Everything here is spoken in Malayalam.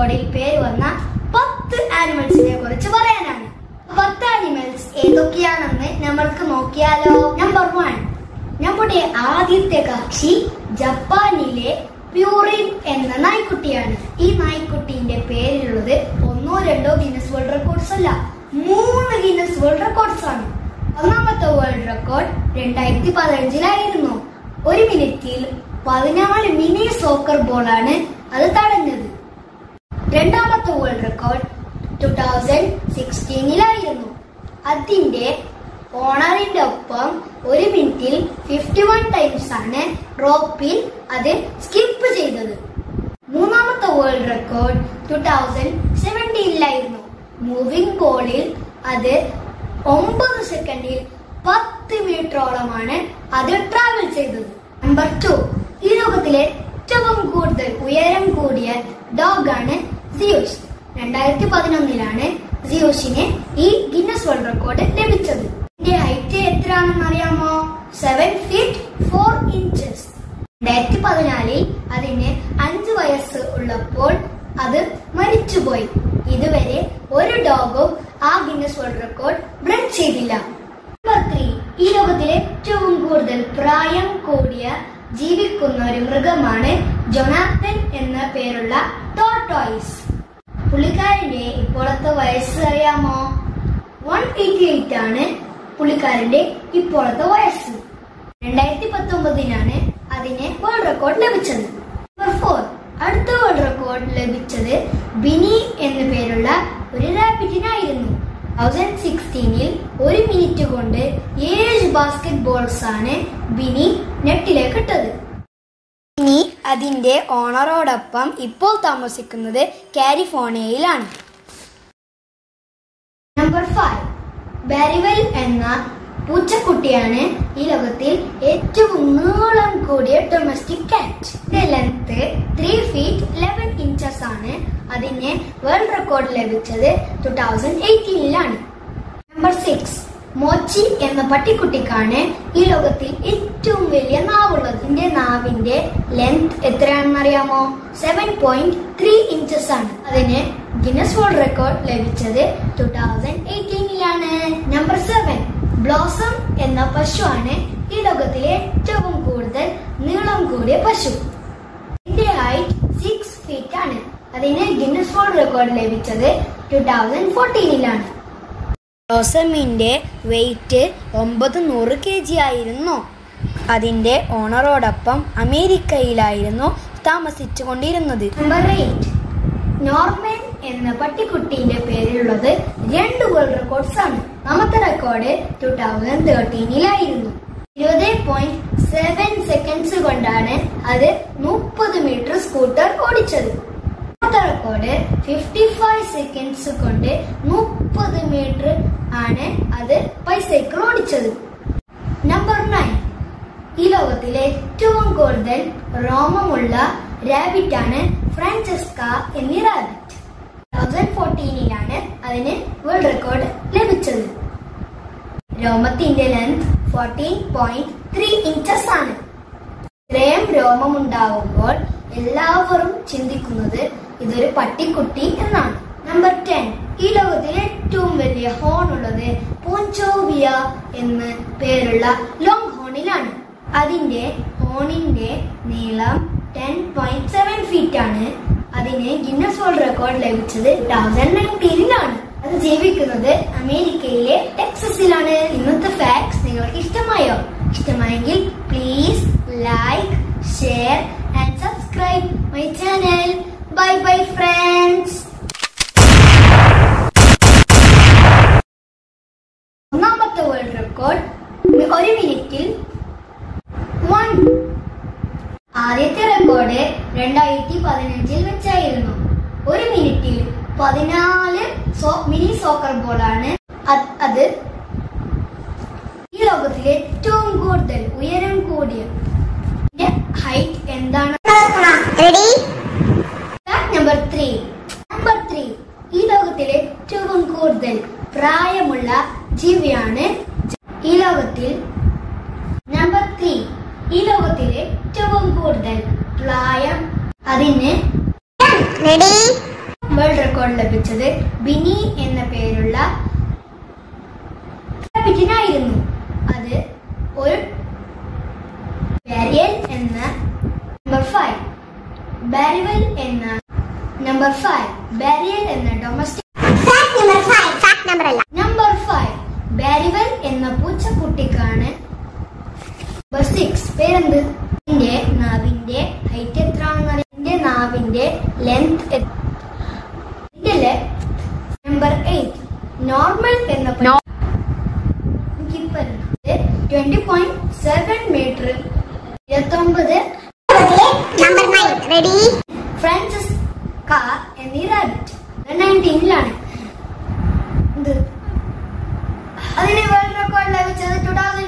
റെക്കോർഡിൽ പേര് വന്ന പത്ത് ആനിമൽസിനെ കുറിച്ച് പറയാനാണ് പത്ത് ആനിമൽസ് ഏതൊക്കെയാണെന്ന് നമ്മൾക്ക് നോക്കിയാലോ നമ്പർ വൺ നമ്മുടെ ആദ്യത്തെ കക്ഷി ജപ്പാനിലെ പ്യൂറിൻ എന്ന നായ്ക്കുട്ടിയാണ് ഈ നായ്ക്കുട്ടിന്റെ പേരിലുള്ളത് ഒന്നോ രണ്ടോ ഗിന്നസ് വേൾഡ് റെക്കോർഡ്സ് അല്ല മൂന്ന് ഗിന്നസ് വേൾഡ് റെക്കോർഡ്സ് ആണ് ഒന്നാമത്തെ വേൾഡ് റെക്കോർഡ് രണ്ടായിരത്തി പതിനഞ്ചിലായിരുന്നു ഒരു മിനിറ്റിൽ പതിനാല് മിനി സോക്കർ ബോളാണ് അത് തടഞ്ഞത് രണ്ടാമത്തെ വേൾഡ് റെക്കോർഡ് ടു തൗസൻഡ് സിക്സ്റ്റീനിലായിരുന്നു അതിന്റെ ഓണറിന്റെ ഒപ്പം ഒരു മിനിറ്റിൽ ഫിഫ്റ്റി വൺ ടൈംസ് ആണ് റോപ്പിൽ അത് സ്കിപ്പ് ചെയ്തത് മൂന്നാമത്തെ വേൾഡ് റെക്കോർഡ് ടു തൗസൻഡ് സെവൻറ്റീനിലായിരുന്നു മൂവിംഗ് ബോളിൽ അത് ഒമ്പത് സെക്കൻഡിൽ പത്ത് മീറ്ററോളമാണ് അത് ട്രാവൽ ചെയ്തത് നമ്പർ ടു ഈ ലോകത്തിലെ ഏറ്റവും കൂടുതൽ ഉയരം കൂടിയ ഡോഗാണ് സിയോഷ് രണ്ടായിരത്തി പതിനൊന്നിലാണ് സിയോഷിന് ഈ ഗിന്നസ് വേൾഡ് റെക്കോർഡ് ലഭിച്ചത് ഇതിന്റെ ഹൈറ്റ് എത്രയാണെന്ന് അറിയാമോ സെവൻ ഫീറ്റ് ഫോർ ഇഞ്ചസ് രണ്ടായിരത്തി പതിനാലിൽ അതിന് അഞ്ച് വയസ്സ് ഉള്ളപ്പോൾ അത് മരിച്ചുപോയി ഇതുവരെ ഒരു ഡോഗും ആ ഗിന്നസ് വേൾഡ് റെക്കോർഡ് ബ്രേക്ക് ചെയ്തില്ല നമ്പർ ത്രീ ഈ ലോകത്തിലെ ഏറ്റവും കൂടുതൽ പ്രായം കൂടിയ ജീവിക്കുന്ന ഒരു മൃഗമാണ് ജൊനാത്തൻ എന്ന പേരുള്ള ടോട്ടോയ്സ് പുള്ളിക്കാരന്റെ ഇപ്പോഴത്തെ വയസ്സ് അറിയാമോ വൺ എയ്റ്റി എയ്റ്റ് ആണ് പുള്ളിക്കാരന്റെ ഇപ്പോഴത്തെ വയസ്സ് രണ്ടായിരത്തി പത്തൊമ്പതിനാണ് അതിന് വേൾഡ് റെക്കോർഡ് ലഭിച്ചത് നമ്പർ ഫോർ അടുത്ത വേൾഡ് റെക്കോർഡ് ലഭിച്ചത് ബിനി എന്ന പേരുള്ള ഒരു റാബിറ്റിനായിരുന്നു തൗസൻഡ് സിക്സ്റ്റീനിൽ ഒരു മിനിറ്റ് കൊണ്ട് ഏഴ് ബാസ്കറ്റ് ബോൾസ് ആണ് ബിനി നെറ്റിലേക്ക് ഇട്ടത് ഇനി അതിന്റെ ഓണറോടൊപ്പം ഇപ്പോൾ താമസിക്കുന്നത് കാലിഫോർണിയയിലാണ് നമ്പർ ഫൈവ് ബാരിവൽ എന്ന പൂച്ചക്കുട്ടിയാണ് ഈ ലോകത്തിൽ ഏറ്റവും നീളം കൂടിയ ഡൊമസ്റ്റിക് കാറ്റ് ഇതിന്റെ length three feet eleven inches ആണ് അതിന് വേൾഡ് റെക്കോർഡ് ലഭിച്ചത് ടു തൗസൻഡ് എയ്റ്റീനിലാണ് നമ്പർ സിക്സ് മോച്ചി എന്ന പട്ടിക്കുട്ടിക്കാണ് ഈ ലോകത്തിൽ ഏറ്റവും വലിയ നാവുള്ളത് ഇതിന്റെ നാവിന്റെ ലെങ്ത് എത്രയാണെന്ന് അറിയാമോ സെവൻ പോയിന്റ് ത്രീ ഇഞ്ചസ് ആണ് അതിന് ഗിന്നസ് വേൾഡ് റെക്കോർഡ് ലഭിച്ചത് ടു തൗസൻഡ് എയ്റ്റീനിലാണ് നമ്പർ സെവൻ ബ്ലോസം എന്ന പശുവാണ് ഈ ലോകത്തിലെ ഏറ്റവും കൂടുതൽ നീളം കൂടിയ പശു ഇതിന്റെ ഹൈറ്റ് സിക്സ് ഫീറ്റ് ആണ് അതിന് ഗിന്നസ് വേൾഡ് റെക്കോർഡ് ലഭിച്ചത് ടു തൗസൻഡ് ഫോർട്ടീനിലാണ് ബ്ലോസമിന്റെ വെയിറ്റ് ഒമ്പത് നൂറ് കെ ജി ആയിരുന്നു അതിന്റെ ഓണറോടൊപ്പം അമേരിക്കയിലായിരുന്നു താമസിച്ചു കൊണ്ടിരുന്നത് നമ്പർ എയ്റ്റ് നോർമൻ എന്ന പട്ടിക്കുട്ടീന്റെ പേരിലുള്ളത് രണ്ട് വേൾഡ് റെക്കോർഡ്സ് ആണ് ഒന്നാമത്തെ റെക്കോർഡ് ടു തൗസൻഡ് തേർട്ടീനിലായിരുന്നു ഇരുപത് പോയിന്റ് സെവൻ സെക്കൻഡ്സ് കൊണ്ടാണ് അത് മുപ്പത് മീറ്റർ സ്കൂട്ടർ ഓടിച്ചത് രണ്ടാമത്തെ റെക്കോർഡ് ഫിഫ്റ്റി ഫൈവ് സെക്കൻഡ്സ് കൊണ്ട് മുപ്പത് മീറ്റർ ആണ് അത് ബൈസൈക്കിൾ ഓടിച്ചത് നമ്പർ നയൻ ഈ ലോകത്തിലെ ഏറ്റവും കൂടുതൽ രോമമുള്ള റാബിറ്റ് ആണ് ഫ്രാൻചെസ്ക എന്നീ റാബിറ്റ് തൗസൻഡ് ഫോർട്ടീനിലാണ് അതിന് വേൾഡ് റെക്കോർഡ് ലഭിച്ചത് രോമത്തിന്റെ length fourteen point three inches ആണ് ഇത്രയും രോമമുണ്ടാവുമ്പോൾ എല്ലാവരും ചിന്തിക്കുന്നത് ഇതൊരു പട്ടിക്കുട്ടി എന്നാണ് നമ്പർ ടെൻ ഈ ലോകത്തിലെ ഏറ്റവും വലിയ ഹോൺ ഉള്ളത് പോഞ്ചോവിയ എന്ന് പേരുള്ള ലോങ് ഹോണിലാണ് അതിന്റെ ഹോണിന്റെ നീളം ടെൻ പോയിന്റ് സെവൻ ഫീറ്റ് ആണ് അതിന് ഗിന്നസ് വേൾഡ് റെക്കോർഡ് ലഭിച്ചത് തൗസൻഡ് നയൻറ്റീനിലാണ് അത് ജീവിക്കുന്നത് അമേരിക്കയിലെ ടെക്സസിലാണ് ഇന്നത്തെ ഫാക്ട്സ് നിങ്ങൾക്ക് ഇഷ്ടമായോ ഇഷ്ടമായെങ്കിൽ please like share and subscribe my channel bye bye friends ഒന്നാമത്തെ വേൾഡ് റെക്കോർഡ് ഒരു മിനിറ്റിൽ വൺ ആദ്യത്തെ റെക്കോർഡ് രണ്ടായിരത്തി പതിനഞ്ചിൽ വെച്ചായിരുന്നു ഒരു മിനിറ്റിൽ പതിനാല് സോ- മിനി സോക്കർ ബോളാണ് അത് അത് ഈ ലോകത്തിലെ ഏറ്റവും കൂടുതൽ ഉയരം കൂടിയ ഹൈറ്റ് എന്താണ് ready number three number three ഈ ലോകത്തിലെ ഏറ്റവും കൂടുതൽ പ്രായമുള്ള ജീവിയാണ് ഈ ലോകത്തിൽ നമ്പർ ത്രീ ഈ ലോകത്തിലെ ഏറ്റവും കൂടുതൽ പ്രായം അതിന് റെഡി വേൾഡ് റെക്കോർഡ് ലഭിച്ചത് ബിനി എന്ന പേരുള്ള പിജിനായിരുന്നു അത് ഒരു ബാരിയൽ എന്ന നമ്പർ ഫൈവ് ബാരിവൽ എന്ന നമ്പർ ഫൈവ് ബാരിയൽ എന്ന domestic fact number five fact number അല്ല നമ്പർ ഫൈവ് ബാരിവൽ എന്ന പൂച്ചക്കുട്ടിക്കാണ് നമ്പർ സിക്സ് പേരെന്ത് എന്റെ നാവിന്റെ ഹൈറ്റ് എത്രയാണെന്ന് അറിയാം എന്റെ നാവിന്റെ ലെങ്ത് ഇതില് നമ്പർ എയ്റ്റ് നോർമൽ എന്ന ട്വന്റി പോയിന്റ് സെവൻ മീറ്റർ ഇരുപത്തൊമ്പത് number nine ready Francis car എന്നീ റാബിറ്റ് നയൻറ്റീനിലാണ് ഇത് അതിന് വേൾഡ് റെക്കോർഡ് ലഭിച്ചത് ടൂ തൗസൻഡ്